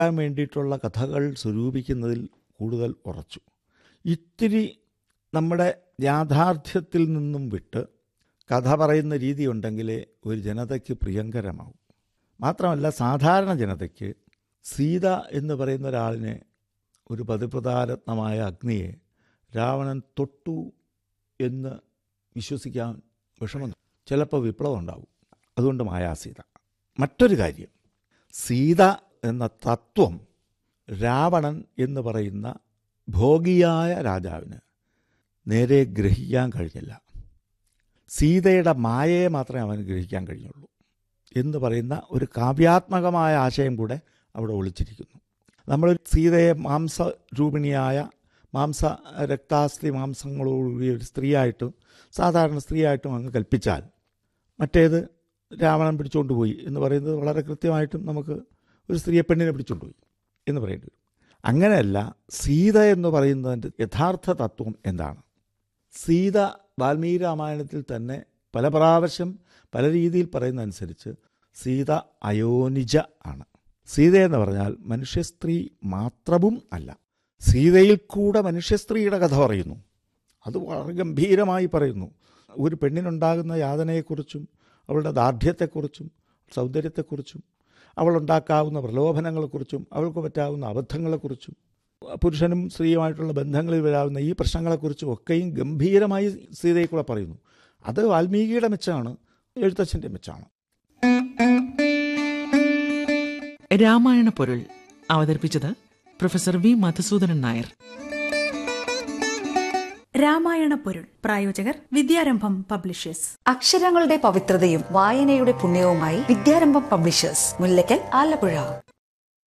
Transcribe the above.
ാൻ വേണ്ടിയിട്ടുള്ള കഥകൾ സ്വരൂപിക്കുന്നതിൽ കൂടുതൽ ഉറച്ചു ഇത്തിരി നമ്മുടെ യാഥാർത്ഥ്യത്തിൽ നിന്നും വിട്ട് കഥ പറയുന്ന രീതി ഉണ്ടെങ്കിലേ ഒരു ജനതയ്ക്ക് പ്രിയങ്കരമാവും മാത്രമല്ല സാധാരണ ജനതയ്ക്ക് സീത എന്ന് പറയുന്ന ഒരാളിനെ ഒരു പതിപ്രതാരത്നമായ അഗ്നിയെ രാവണൻ തൊട്ടു എന്ന് വിശ്വസിക്കാൻ വിഷമം ചിലപ്പോൾ വിപ്ലവം ഉണ്ടാവും അതുകൊണ്ട് മായാസീത മറ്റൊരു കാര്യം സീത എന്ന തത്വം രാവണൻ എന്ന് പറയുന്ന ഭോഗിയായ രാജാവിന് നേരെ ഗ്രഹിക്കാൻ കഴിഞ്ഞില്ല സീതയുടെ മായയെ മാത്രമേ അവന് ഗ്രഹിക്കാൻ കഴിഞ്ഞുള്ളൂ എന്ന് പറയുന്ന ഒരു കാവ്യാത്മകമായ ആശയം കൂടെ അവിടെ ഒളിച്ചിരിക്കുന്നു നമ്മൾ സീതയെ മാംസരൂപിണിയായ മാംസ രക്താസ്ഥി മാംസങ്ങളോടുകൂടി ഒരു സ്ത്രീയായിട്ടും സാധാരണ സ്ത്രീയായിട്ടും അങ്ങ് കൽപ്പിച്ചാൽ മറ്റേത് രാവണൻ പിടിച്ചുകൊണ്ട് പോയി എന്ന് പറയുന്നത് വളരെ കൃത്യമായിട്ടും നമുക്ക് ഒരു സ്ത്രീയെ പെണ്ണിനെ പിടിച്ചുകൊണ്ടുപോയി എന്ന് പറയേണ്ടി വരും അങ്ങനെയല്ല സീത എന്ന് പറയുന്നതിൻ്റെ യഥാർത്ഥ തത്വം എന്താണ് സീത വാൽമീകി രാമായണത്തിൽ തന്നെ പല പ്രാവശ്യം പല രീതിയിൽ പറയുന്നതനുസരിച്ച് സീത അയോനിജ ആണ് സീത എന്ന് പറഞ്ഞാൽ മനുഷ്യ സ്ത്രീ മാത്രവും അല്ല സീതയിൽ കൂടെ മനുഷ്യ സ്ത്രീയുടെ കഥ പറയുന്നു അത് വളരെ ഗംഭീരമായി പറയുന്നു ഒരു പെണ്ണിനുണ്ടാകുന്ന യാതനയെക്കുറിച്ചും അവളുടെ ദാർഢ്യത്തെക്കുറിച്ചും സൗന്ദര്യത്തെക്കുറിച്ചും അവളുണ്ടാക്കാവുന്ന പ്രലോഭനങ്ങളെക്കുറിച്ചും അവൾക്ക് പറ്റാവുന്ന അബദ്ധങ്ങളെക്കുറിച്ചും പുരുഷനും സ്ത്രീയുമായിട്ടുള്ള ബന്ധങ്ങളിൽ വരാവുന്ന ഈ പ്രശ്നങ്ങളെക്കുറിച്ചും ഒക്കെയും ഗംഭീരമായി സീതയെ കൂടെ പറയുന്നു അത് വാൽമീകിയുടെ മെച്ചാണ് എഴുത്തച്ഛൻ്റെ മെച്ചാണ് രാമായണ പൊരുൾ അവതരിപ്പിച്ചത് പ്രൊഫസർ വി മധുസൂദനൻ നായർ രാമായണ പൊരുൾ പ്രായോജകർ വിദ്യാരംഭം പബ്ലിഷേഴ്സ് അക്ഷരങ്ങളുടെ പവിത്രതയും വായനയുടെ പുണ്യവുമായി വിദ്യാരംഭം പബ്ലിഷേഴ്സ് മുല്ലക്കൽ ആലപ്പുഴ